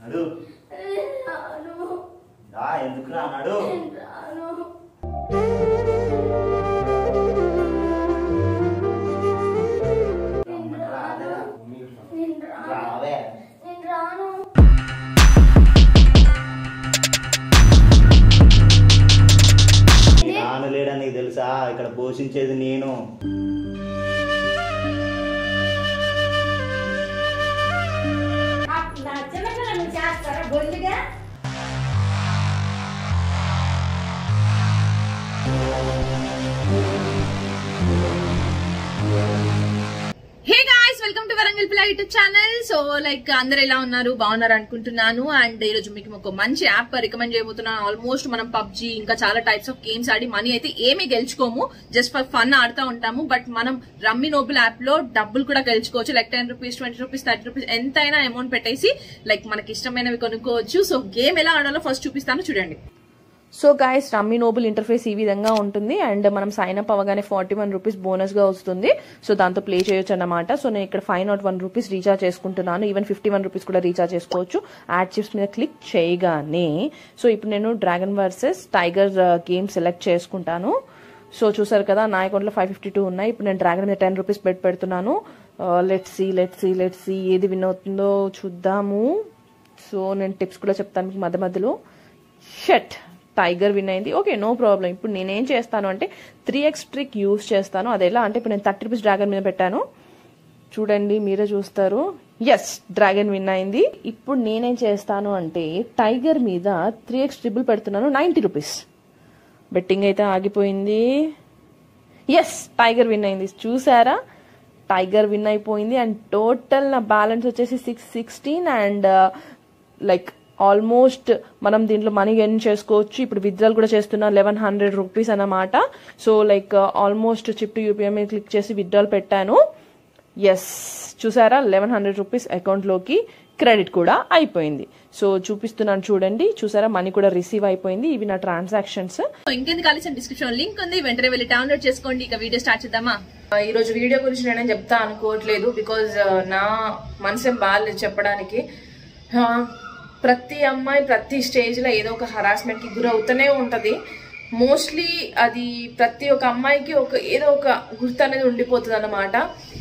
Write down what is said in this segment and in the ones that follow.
నడు రాను రా ఎందుకు రా నడు రాను రమ్మని రాలేదా? నేను రాను రావే నేను రాను ఈ నాన్న లేడని నీకు తెలుసా ఇక్కడ పోషించేది నేను నాకు నచ్చలేక నన్ను చేస్తారా బొల్లిగా hey guys welcome to Warangal పిల్ల యూట్యూబ్ ఛానల్ సో లైక్ అందరు ఎలా ఉన్నారు బాగున్నారు అనుకుంటున్నాను అండ్ ఈ రోజు మీకు ఒక మంచి యాప్ రికమెండ్ చేయబోతున్నాను ఆల్మోస్ట్ మనం పబ్జి ఇంకా చాలా టైప్స్ ఆఫ్ గేమ్స్ ఆడి మనీ అయితే ఏమీ గెలుచుకోము జస్ట్ ఫర్ ఫన్ ఆడుతూ ఉంటాము బట్ మనం రమ్మీ నోబుల్ యాప్ లో డబ్బులు కూడా గెలుచుకోవచ్చు like ten rupees twenty rupees thirty rupees ఎంతైనా అమౌంట్ పెట్టేసి లైక్ మనకి ఇష్టమైనవి కొనుక్కోవచ్చు సో గేమ్ ఎలా ఆడాలో ఫస్ట్ చూపిస్తాను చూడండి so guys rummy noble interface ఈ విధంగా ఉంటుంది అండ్ మనం సైన్ అప్ అవ్వగానే ఫార్టీ వన్ రూపీస్ బోనస్ గా వస్తుంది సో దాంతో ప్లే చేయొచ్చు అన్నమాట సో నేను ఇక్కడ five nought one rupees recharge చేసుకుంటున్నాను ఈవెన్ ఫిఫ్టీ వన్ రూపీస్ కూడా రీఛార్జ్ చేసుకోవచ్చు యాడ్ చిప్స్ మీద క్లిక్ చేయగానే సో ఇప్పుడు నేను dragon versus tiger game select చేసుకుంటాను సో చూసారు కదా నా అకౌంట్లో ఫైవ్ ఫిఫ్టీ టూ ఉన్నాయి ఇప్పుడు నేను డ్రాగన్ మీద టెన్ రూపీస్ బెట్ పెడుతున్నాను let see let see let see ఏది విన్ అవుతుందో చూద్దాము సో నేను టిప్స్ కూడా చెప్తాను మీకు మధ్య మధ్యలో షట్ టైగర్ విన్ అయింది ఓకే నో ప్రాబ్లం ఇప్పుడు నేనేం చేస్తాను అంటే త్రీ ఎక్స్ ట్రిక్ యూస్ చేస్తాను అది ఎలా అంటే ఇప్పుడు నేను థర్టీ రూపీస్ డ్రాగన్ మీద పెట్టాను చూడండి మీరే చూస్తారు ఎస్ డ్రాగన్ విన్ అయింది ఇప్పుడు నేనేం చేస్తాను అంటే టైగర్ మీద త్రీ ఎక్స్ ట్రిపుల్ పెడుతున్నాను నైంటీ రూపీస్ బెట్టింగ్ అయితే ఆగిపోయింది ఎస్ టైగర్ విన్ అయింది చూసారా టైగర్ విన్ అయిపోయింది అండ్ టోటల్ నా బ్యాలెన్స్ వచ్చేసి six sixteen and like almost మనం దీంట్లో మనీ ఎర్న్ చేసుకోవచ్చు ఇప్పుడు విత్డ్రాల్ కూడా చేస్తున్నా లెవెన్ హండ్రెడ్ రూపీస్ అన్నమాట so like almost chip to UPI మీద క్లిక్ చేసి విత్డ్రాల్ పెట్టాను ఎస్ చూసారా లెవెన్ హండ్రెడ్ రూపీస్ అకౌంట్లోకి క్రెడిట్ కూడా అయిపోయింది సో చూపిస్తున్నాను చూడండి చూసారా మనీ కూడా రిసీవ్ అయిపోయింది ఇవి నా ట్రాన్సాక్షన్స్ ఇంకెందుకు కలిసి డిస్క్రిప్షన్ లింక్ ఉంది వెంటనే వెళ్ళి డౌన్లోడ్ చేసుకోండి ఇక వీడియో స్టార్ట్ చేద్దామా ఈ రోజు వీడియో గురించి నేనేం చెప్తా అనుకోవట్లేదు బికాజ్ నా మనసేం బాగాలేదు చెప్పడానికి ఆ, ప్రతి అమ్మాయి ప్రతి స్టేజ్ లో ఏదో ఒక హరాస్మెంట్ కి గురవుతూనే ఉంటది మోస్ట్లీ అది ప్రతి ఒక్క అమ్మాయికి ఒక ఏదో ఒక గుర్తు అనేది ఉండిపోతుంది అనమాట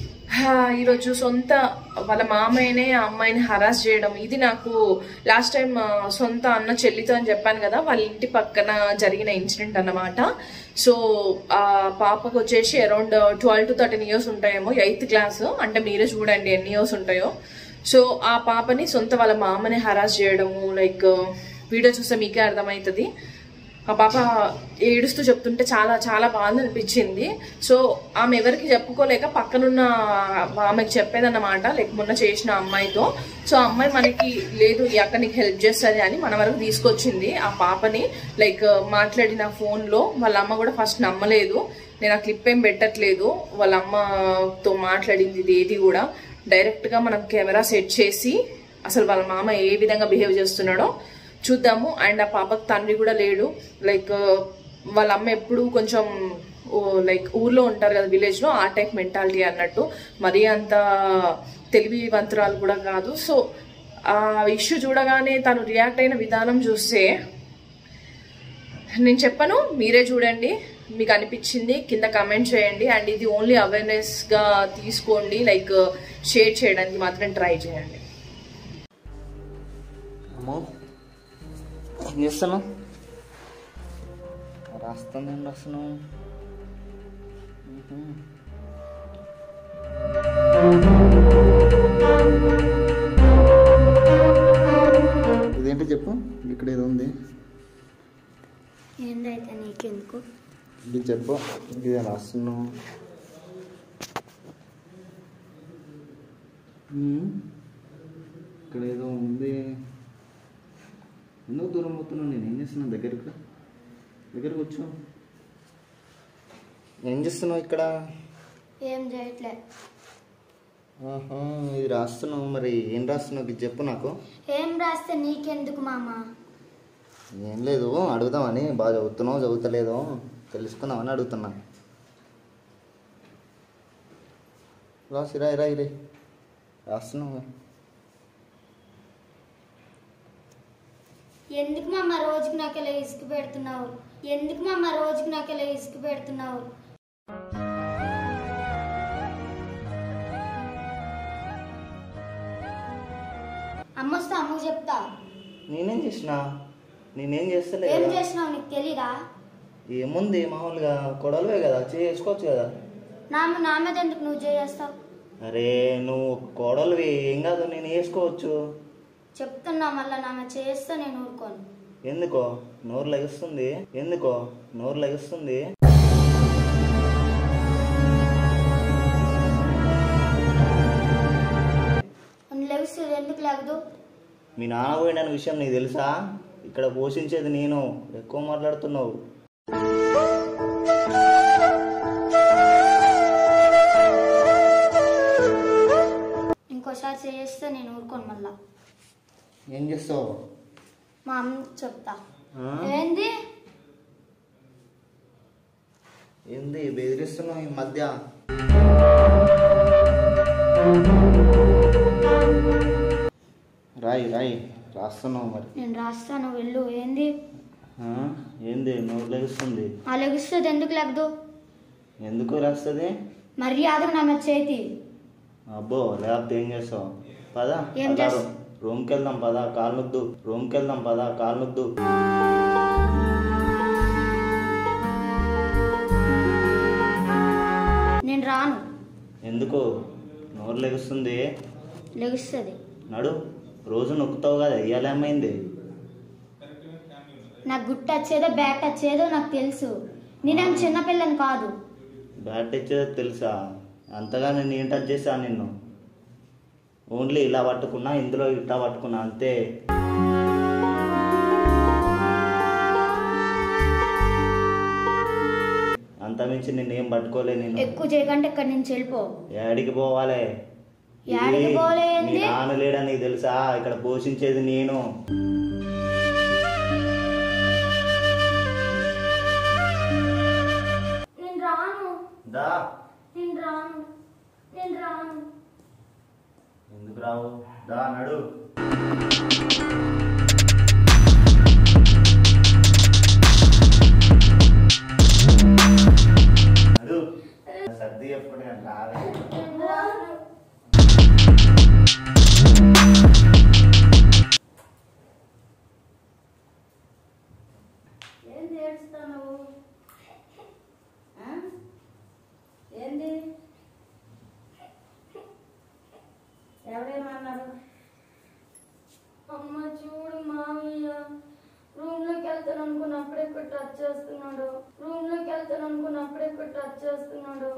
ఈరోజు సొంత వాళ్ళ మామయ్యనే ఆ అమ్మాయిని హరాస్ చేయడం ఇది నాకు లాస్ట్ టైం సొంత అన్న చెల్లితో అని చెప్పాను కదా వాళ్ళ ఇంటి పక్కన జరిగిన ఇన్సిడెంట్ అన్నమాట సో ఆ పాపకు వచ్చేసి around twelve to thirteen years ఉంటాయేమో ఎయిత్ క్లాస్ అంటే మీరే చూడండి ఎన్ని ఇయర్స్ ఉంటాయో సో ఆ పాపని సొంత వాళ్ళ మామని హరాస్ చేయడము లైక్ వీడియో చూస్తే మీకే అర్థమవుతుంది ఆ పాప ఏడుస్తూ చెప్తుంటే చాలా చాలా బాధ అనిపించింది సో ఆమె ఎవరికి చెప్పుకోలేక పక్కనున్న ఆమెకి చెప్పేదన్నమాట లైక్ మొన్న చేసిన అమ్మాయితో సో ఆ అమ్మాయి మనకి లేదు ఈ అక్క నీకు హెల్ప్ చేస్తుంది అని మన వరకు తీసుకొచ్చింది ఆ పాపని లైక్ మాట్లాడిన ఫోన్లో వాళ్ళ అమ్మ కూడా ఫస్ట్ నమ్మలేదు నేను ఆ క్లిప్ ఏం పెట్టట్లేదు వాళ్ళ అమ్మతో మాట్లాడింది ఇది ఏది కూడా డైరెక్ట్ గా మనం కెమెరా సెట్ చేసి అసలు వాళ్ళ మామ ఏ విధంగా బిహేవ్ చేస్తున్నాడో చూద్దాము అండ్ ఆ పాపకు తండ్రి కూడా లేడు లైక్ వాళ్ళ అమ్మ ఎప్పుడు కొంచెం లైక్ ఊర్లో ఉంటారు కదా విలేజ్ లో ఆ టైప్ మెంటాలిటీ అన్నట్టు మరీ అంత తెలివివంతురాలు కూడా కాదు సో ఆ ఇష్యూ చూడగానే తను రియాక్ట్ అయిన విధానం చూస్తే నేను చెప్పను మీరే చూడండి మీకు అనిపించింది కింద కమెంట్ చేయండి అండ్ ఇది ఓన్లీ అవేర్నెస్ గా తీసుకోండి లైక్ షేర్ చేయడానికి మాత్రం ట్రై చేయండి అమ్మో ఏం చేస్తాను రాస్తాను ఏం రాస్తాను ఇదేంటి చెప్పు ఇక్కడ ఏదో ఉంది ఏందైతే నీకెందుకు ఇది చెప్పు ఇది రాస్తున్నావు ఉమ్. ఇక్కడ ఏదో ఉంది ఎందుకు దూరం పోతున్నావు నేను ఏం చేస్తున్నాను దగ్గరికి రా. దగ్గరికి వచ్చావు ఏం చేస్తున్నావు ఇక్కడ ఏం చేయట్లే ఆహా, ఇది రాస్తున్నావు మరి ఏం రాస్తున్నావు ఇది చెప్పు నాకు ఏం రాస్తే నీకెందుకు మామ ఏం లేదు అడుగుదామని బాగా చదువుతున్నావు చదువుతలేదో తెలుసుకుందామని అడుగుతున్నా రాసి రాయి రాయి రే రాస్తున్నావు ఎందుకు మా అమ్మ రోజుకి నాకు ఇలా ఇసుక పెడుతున్నావు ఎందుకు మా అమ్మ రోజుకి నాకు ఇలా ఇసుక పెడుతున్నావు అమ్మ వస్తే అమ్మకు చెప్తా నేనేం చేసిన నేనేం చేస్తలే ఏం కదా. చేసినావు నీకు తెలీదా ఏముంది మామూలుగా కొడవలే కదా చేసుకోవచ్చు కదా నా నా మీద ఎందుకు నువ్వు చేస్తావు అరే నువ్వు కోడలువి ఏం కాదు నేను వేసుకోవచ్చు చెప్తున్నా మళ్ళీ నా మీద చేస్తే నేను ఊరుకోను ఎందుకో నోరు లెగుస్తుంది ఎందుకో నోరు లెగుస్తుంది నువ్వు లెగుస్తుంది ఎందుకు లేగదు మీ నాన్న పోయిన విషయం నీకు తెలుసా ఇక్కడ పోషించేది నేను ఎక్కువ మాట్లాడుతున్నావు ఇంకోసారి చేస్తే నేను ఊరుకోను మళ్ళా ఏం చేస్తావు మా అమ్మకి చెప్తా ఆ? ఏంది ఏంది బెదిరిస్తున్నావు ఈ మధ్య రాయి రాయి రాస్తున్నావు మరి నేను రాస్తాను వెళ్ళు ఏంది ఆ? ఏంది నోరు లెగుస్తుంది ఆ లెగుస్తుంది ఎందుకు లేగదు ఎందుకు రాస్తుంది మర్యాదగా నా మీద చేతి అబ్బో లేకపోతే ఏం చేస్తావు పదా ఏం చేస్తా- రూమ్కి వెళ్దాం పదా కాలు నొద్దు రూమ్కి వెళ్దాం పదా కాలు నొద్దు నేను రాను ఎందుకు నోరు లెగుస్తుంది లెగుస్తుంది నడు రోజు నొక్కుతావు కదా ఇవాళ ఏమైంది నాకు గుట్ట వచ్చేదో బ్యాట్ వచ్చేదో నాకు తెలుసు నేనేం చిన్నపిల్లని కాదు బ్యాట్ ఇచ్చేది తెలుసా అంతగా నేను ఏం టచ్ చేశాను నిన్ను ఓన్లీ ఇలా పట్టుకున్నా ఇందులో ఇట్లా పట్టుకున్నా అంతే అంతమించి నిన్నేం పట్టుకోలే నేను ఎక్కువ చేయకంటే ఇక్కడ నుంచి వెళ్ళిపో ఏడికి పోవాలి ఏడికి ఇది పోలే మీ ఏంది? నాన్న లేడా నీకు తెలుసా ఇక్కడ పోషించేది నేను నేను రాను దా నేను రాను నేను రాను ఎందుకు రావు దా నడు నడు సర్ది ఎప్పుడు రావే నేను రాను ఏంది ఏడుస్తావు ఏంది ఎవరేమన్నారు అమ్మ చూడు మామయ్య రూమ్ లోకి వెళ్తాను అనుకుని అప్పుడెప్పుడు టచ్ చేస్తున్నాడు రూమ్ లోకి వెళ్తాను అనుకుని అప్పుడెప్పుడు టచ్ చేస్తున్నాడు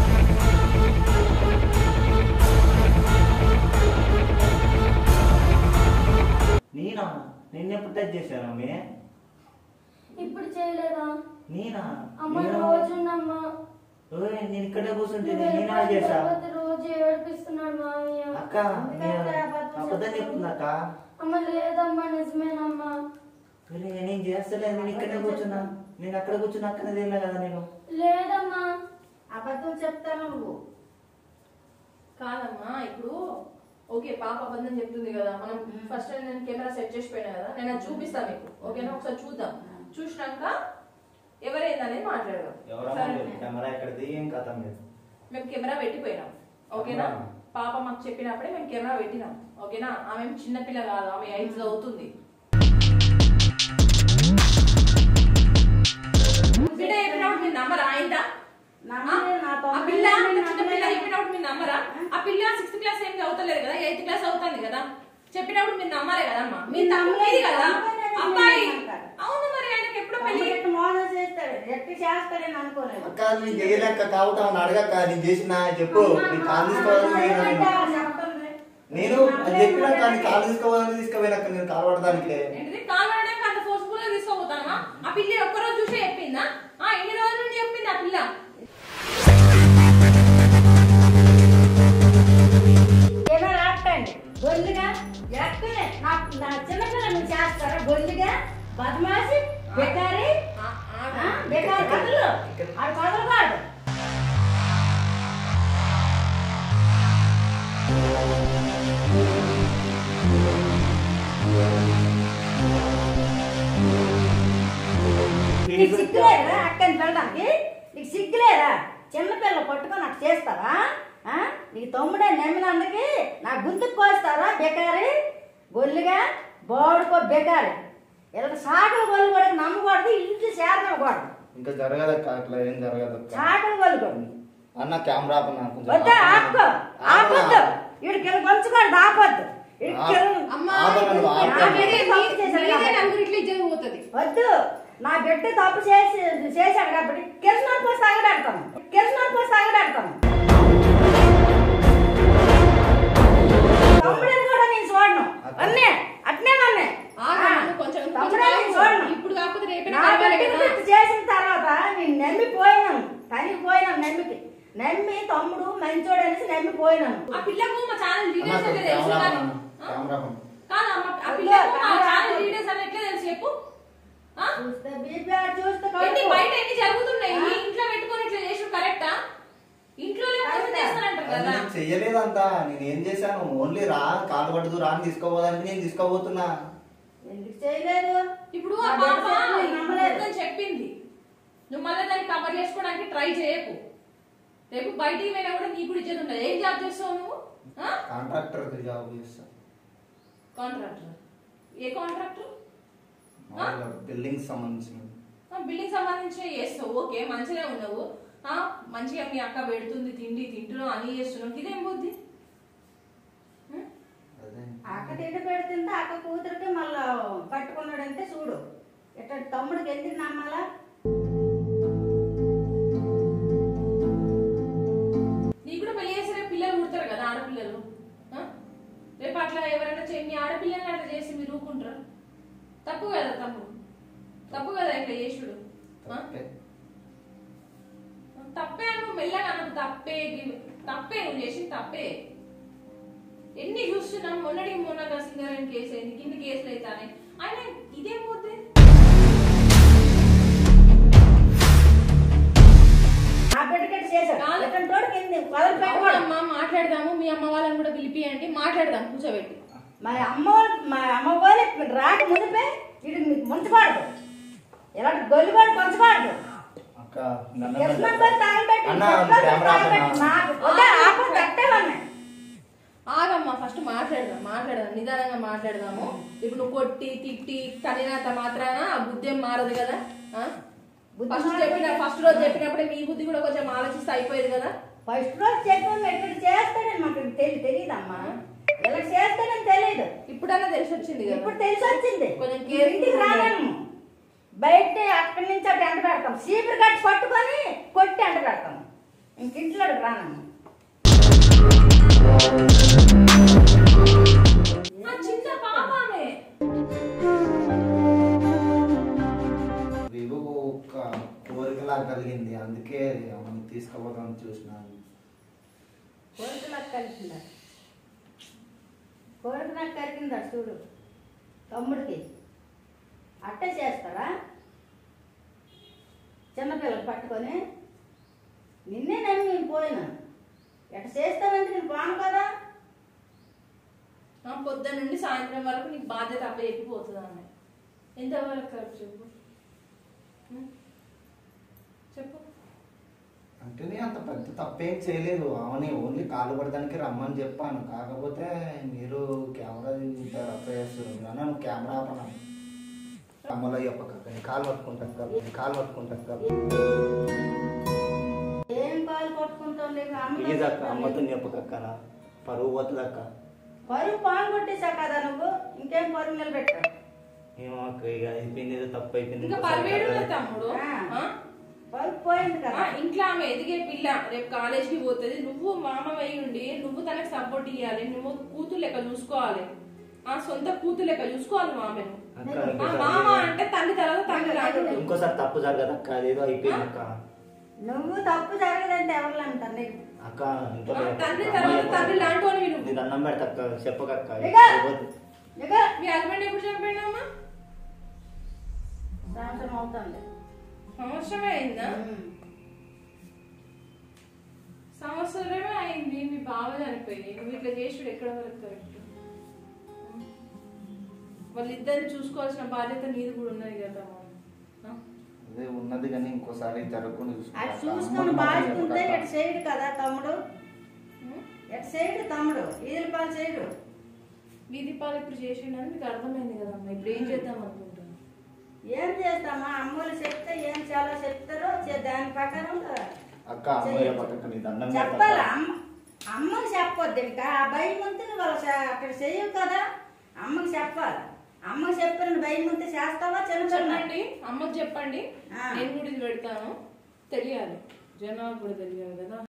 నేనా నిన్నెప్పుడు టచ్ చేశాను అమ్మే ఇప్పుడు చేయలేదా నేనా అమ్మ నేను- రోజున్నమ్మా ఓయ్, నేను ఇక్కడే కూర్చుంటే నువ్వు నేనా చేశా వెళ్ళిపోతే రోజు ఏడిపిస్తున్నాడు మామయ్య అక్క నేను అబద్ధం చెప్తున్నా అక్క అమ్మ లేదమ్మా నిజమేనమ్మా ఒరేయ్, నేనేం చేస్తలేదు నేను ఇక్కడే కూర్చున్నా నేను అక్కడ కూర్చున్నా అక్కడే తిన్నా కదా నేను లేదమ్మా అబద్ధం చెప్తాను నువ్వు కాదమ్మా ఇప్పుడు ఓకే పాప అబద్ధం చెప్తుంది కదా మనం ఫస్ట్ టైం నేను కెమెరా సెట్ చేసి పోయినా కదా నేను అది చూపిస్తాను మీకు ఓకేనా ఒకసారి చూద్దాం చూసినాక ఎవరేందనేది మాట్లాడదాం సరేనా? కెమెరా ఎక్కడిది ఏం కథ మీరు మేము కెమెరా పెట్టిపోయినాం ఓకేనా అవునా? పాప మాకు చెప్పినప్పుడే మేము కెమెరా పెట్టినాం ఓకేనా ఆమె ఏం చిన్నపిల్ల కాదు ఆమె ఐదు అవుతుంది బిడ్డ చెప్పినప్పుడు మీరు నమ్మరా అయిందా నమ్మలే, నా ఆ తొందర పిల్ల నేను అంత చిన్న పిల్ల నమ్మలేదు. చెప్పినప్పుడు మీరు నమ్మరా ఆ పిల్ల సిక్స్త్ క్లాస్ ఏం చదువుతలేదు కదా ఎయిత్ క్లాస్ అవుతుంది కదా చెప్పినప్పుడు మీరు నమ్మాలి కదమ్మా మీరు నేను నమ్మలేదు కదా నమ్మలేదు, నేను అబ్బాయి నమ్మలేదు. అవును మరి ఆయనకి ఎప్పుడు పెళ్లి తమ్ముడు మోసం చేస్తాడు ఎట్టి చేస్తాడని అనుకోలేదు అక్క నేను చేయలేక కావుతా అని అడగక్క నేను చేసిన చెప్పు నీ కాలు తీసుకోవాలని పోయినా నేను. చెప్తుంది. నేను అది చెప్పినా కానీ కాలు తీసుకోవాలని తీసుకుపోయినాక నేను కాలు పడడానికి ఏంటిది కావాలడానికి అంత ఫోర్స్ఫుల్ గా తీసుకోపోతానమా ఆ పిల్ల ఒక్కరోజు చూసే చెప్పిందా ఆ ఎన్ని రోజుల నుండి చెప్పింది ఆ పిల్ల కెమెరా ఆపండి బొల్లిగా ఎక్కడే నా నా చిన్నపిల్ల నువ్వు చేస్తారా బొల్లిగా బదమాసి బెకారి ఆ, ఆ, ఆ, బెకారి కదులు ఆడు కదలబాడు నీకు సిగ్గులేదా అక్కని వెళ్ళడానికి నీకు సిగ్గులేదా చిన్నపిల్ల పట్టుకొని అట్లా చేస్తావా ఆ? నీకు తమ్ముడే నమ్మినందుకి నా గుంతుకు కోస్తారా బెకారి గొల్లుగా బోడుకో బెకారి ఇలా సాగులు గొల్లు కూడా నమ్మకూడదు ఇంటి చేరనివ్వకూడదు ఇంకా జరగదక్క అట్లా ఏం జరగదక్క చాటలు గొల్లుకోండి అన్న కెమెరా ఆపన్నా కొంచెం వద్దా ఆపుకో ఆపన్నా. ఆపొద్దు వీడికి కొంచుకోండి ఆపొద్దు వీడికి అమ్మా ఆపన్నా నువ్వు, ఇప్పుడు ఆపన్నా. మీరే- తప్పు చేశారు మీరే కాబట్టి. నలుగురు ఇట్లా ఇజ్జత పోతుంది వద్దు నా బిడ్డ తప్పు చేసి చేశాడు కాబట్టి కిరసనాలు పోసి తగడాడతాను కిరసనాలు పోసి తగడాడతాను తమ్ముడిని కూడా నేను చూడను అన్నే అట్నే నన్నే ఆగా, నువ్వు కొంచెం కొంచెం తమ్ముడే నేను ఆగు. చూడను ఇప్పుడు కాకపోతే రేపే నా కలవాలి బిడ్డకి కదా. గుర్తు చేసిన తర్వాత నేను నమ్మిపోయినాను తనిపోయినాను నమ్మికి నమ్మి తమ్ముడు మంచోడు అనేసి నమ్మిపోయినాను ఆ పిల్లకు మా ఛానల్ అన్న, డీటెయిల్స్ అంటే తెలుసు కెమెరా కానీ ఆపన్నా. ఆ? కెమెరా ఆపన్నా. కాదు అమ్మ, ఆ అదిగో, పిల్లకు మా కెమెరా ఛానల్ ఆపు. డీటెయిల్స్ అని ఎట్లా తెలుసు చెప్పు ఆ? చూస్తే బీపీ చూస్తే ఎన్ని కడుపు. బయట ఎన్ని జరుగుతున్నాయి ఆ? ఈ ఇంట్లో పెట్టుకొని ఇట్లా చేసి కరెక్టా ఇంట్లో లేకపోతే చేస్తానంటారు అది కదా నేను చెయ్యలేదంట నేను ఏం చేశాను ఓన్లీ రా కాలు పడుతూ రా అని తీసుకోపోదానికి నేను తీసుకోబోతున్నా ఎందుకు చేయలేదు ఇప్పుడు నా ఆ బిడ్డ పాప చెప్తే నేను నమ్మలేదు. మొత్తం చెప్పింది నువ్వు మళ్ళీ దాన్ని కవర్ చేసుకోవడానికి ట్రై చేయకు రేపు బయటికి పోయినా కూడా నీకు కూడా ఇచ్చేది ఉండదు ఏం జాబ్ చేస్తావు నువ్వు కాంట్రాక్టర్ జాబ్ చేస్తా కాంట్రాక్టర్ ఏ కాంట్రాక్టర్ బిల్డింగ్ సంబంధించిన బిల్డింగ్ సంబంధించి చేస్తావు ఓకే మంచిగా ఉన్నావు ఆ, మంచిగా మీ అక్క పెడుతుంది తిండి తింటున్నావు అని చేస్తున్నావు ఇదేం బుద్ధి ఉం? అదే అక్క తిండి పెడుతుంటే అక్క కూతురికి మళ్ళా కట్టుకున్నాడంటే చూడు ఇట్లా తమ్ముడికి ఎందుకు నమ్మాలా నీకు కూడా పెళ్లి చేసి రేపు పిల్లలు పుడతారు కదా ఆడపిల్లలు ఆ? రేపు అట్లా ఎవరైనా చే- మీ ఆడపిల్లని అట్లా చేసి మీరు ఊరుకుంటారు తప్పు కదా తమ్ముడు తప్పు కదా ఇట్లా చేసుడు ఆ? తప్పే. తప్పే నువ్వు మెల్లగా అనకు తప్పే గివ్- తప్పే నువ్వు చేసింది తప్పే ఎన్ని చూస్తున్నాం మొన్నటికి మొన్నగా సింగరేణి కేసు అయింది కింద కేసులు అవుతానే ఆయన ఇదేం పోతే నా బిడ్డకట్టు చేశాడు కాదు. ఇతని తోడికి ఎందుకు వదిలి పెట్టుకోడు అమ్మ మాట్లాడదాము మీ అమ్మ వాళ్ళని కూడా పిలిపియండి మాట్లాడదాం కూర్చోబెట్టి మరి అమ్మ వాళ్ళ- మా అమ్మ వాళ్ళు రాక ముందుపే ఇది మీకు ముంచకూడదు ఇలాంటి గొల్లుబాటు పంచకూడదు అక్క నన్ను కిరసనాలు పోసి తగలబెట్టి, అన్న, కిరసనాలు పోసి కెమెరా తగలబెట్టి, ఆపన్నా. నాకు వద్దా, ఆపు, కట్టేవన్నీ. ఆగమ్మా ఫస్ట్ మాట్లాడదాం మాట్లాడదాం నిదానంగా మాట్లాడదాము ఇప్పుడు నువ్వు కొట్టి తిట్టి తనినంత మాత్రాన ఆ బుద్ధి ఏం మారదు కదా బుద్ధి ఫస్ట్ మారదు. చెప్పిన ఫస్ట్ రోజు చెప్పినప్పుడే మీ బుద్ధి కూడా కొంచెం ఆలోచిస్తే అయిపోయేది కదా ఫస్ట్ రోజు చెప్పాము ఇక్కడ చేస్తాడని మాకు తెలి తెలియదమ్మా ఇలా చేస్తాడని తెలియదు ఇప్పుడన్నా తెలిసి వచ్చింది కదా ఇప్పుడు తెలిసి వచ్చింది కొంచెం ఇంటికి careful గా రాలేము బయట అక్కడి నుంచి అటు ఎండ పెడతాం సీపురు కట్టి పట్టుకొని కొట్టి ఎండ పెడతాం ఇంక ఇంట్లోకి రానమ్మ ఆ చిన్న పాపమే వివో ఒక కోరికలా కలిగింది అందుకే ఆమెను తీసుకుపోదామని చూసినాను కోరిక నాకు కలిసిందా కోరిక నాకు కలిగిందా చూడు తమ్ముడికి అట్టే చేస్తారా చిన్నపిల్లలు పట్టుకొని నిన్నే నమ్మి నేను పోయినా ఎట్ట చేస్తానంటే నేను పోను కదా ఆ పొద్దున్న నుండి సాయంత్రం వరకు నీకు బాధ్యత అప్ప చెప్పిపోతుంది ఆమె ఎంతవరకు ఖర్చు చెప్పు ఉం? చెప్పు అంటే నేను అంత పెద్ద తప్పేం చేయలేదు ఆమెని ఓన్లీ కాలు పడడానికి రమ్మని చెప్పాను కాకపోతే మీరు కెమెరా రఫ్ చేస్తారు అన్న నువ్వు కెమెరా ఆపనా అమ్మలో చెప్పక నేను కాలు పట్టుకుంటాను కదా నేను కాలు పట్టుకుంటాను కదా ఏం కాలు పట్టుకుంటాం నీకు అమ్మ ప్లీజ్ అక్క అమ్మతో చెప్పకక్క నా పరువు పోతుంది అక్క పరువు పాలు కొట్టేసా కదా నువ్వు ఇంకేం పరువు నిలబెట్టా ఏమో అక్క ఇక అయిపోయింది ఏదో తప్పు అయిపోయింది ఇంకా ఇంకోసారి పర్వేడు కాదు. తమ్ముడు ఆ? పరువు పోయింది ఆ, కదా ఇంట్లో ఆమె ఎదిగే పిల్ల రేపు కాలేజీకి పోతుంది నువ్వు మామ అయి ఉండి నువ్వు తనకు సపోర్ట్ ఇవ్వాలి నువ్వు కూతురు లెక్క చూసుకోవాలి ఆ సొంత కూతురు లెక్క చూసుకోవాలి మామను అక్క ఆ ఇంకోసారి మామ అంటే తండ్రి తర్వాత తండ్రి రాడు ఇంకోసారి తప్పు జరగదు అక్క అదేదో అయిపోయింది అక్క నువ్వు తప్పు జరగదంటే ఎవరు అంటారు నీకు అక్క ఇంట్లో ఆ, తండ్రి అమ్మ తర్వాత చెప్పదు. తండ్రి లాంటి వాడివి నువ్వు నీ దండం పెడతా అక్క చెప్పకక్క ఇక. అయిపోద్ది. ఇక మీ హస్బెండ్ ఎప్పుడు చనిపోయినామా సంవత్సరం అవుతుంది సంవత్సరమే అయిందా సంవత్సరమే అయింది మీ బావ చనిపోయి నువ్వు ఇట్లా చేసుడు ఎక్కడ వరకు కరెక్ట్ వాళ్ళిద్దరిని చూసుకోవాల్సిన బాధ్యత నీది కూడా ఉన్నది కదా ఆ? అదే ఉన్నది కానీ ఇంకోసారి జరగకుండా అటు చూసుకుంటా. చూసుకొని అమ్మకి మాత్రం బాగుంటే చెప్పకక్క. ఇటు చేయడు కదా తమ్ముడు ఎటు చేయడు తమ్ముడు ఈదుల పాలు చేయడు వీధి పాలు ఇప్పుడు చేసిండని మీకు అర్థమైంది కదమ్మా ఇప్పుడు ఏం చేద్దాం అనుకుంటున్నాను ఏం చేస్తామా అమ్మలు చెప్తే ఏం చాలా చెప్తారో చే- దాని ప్రకారం అక్క అమ్మయ్య పక్కకు నీ దండం చెప్పాలి పెడతా. అమ్మ అమ్మకి చెప్పొద్దు ఇంకా ఆ భయం ఉంటే వాళ్ళు చే- అక్కడ చేయవు కదా అమ్మకి చెప్పాలి అమ్మకి చెప్పిన భయం ఉంటే చేస్తావా చిన్నపిల్ల చెప్పండి అమ్మకి చెప్పండి ఆ. నేను కూడా ఇది పెడతాను తెలియాలి జనాలు కూడా తెలియాలి కదా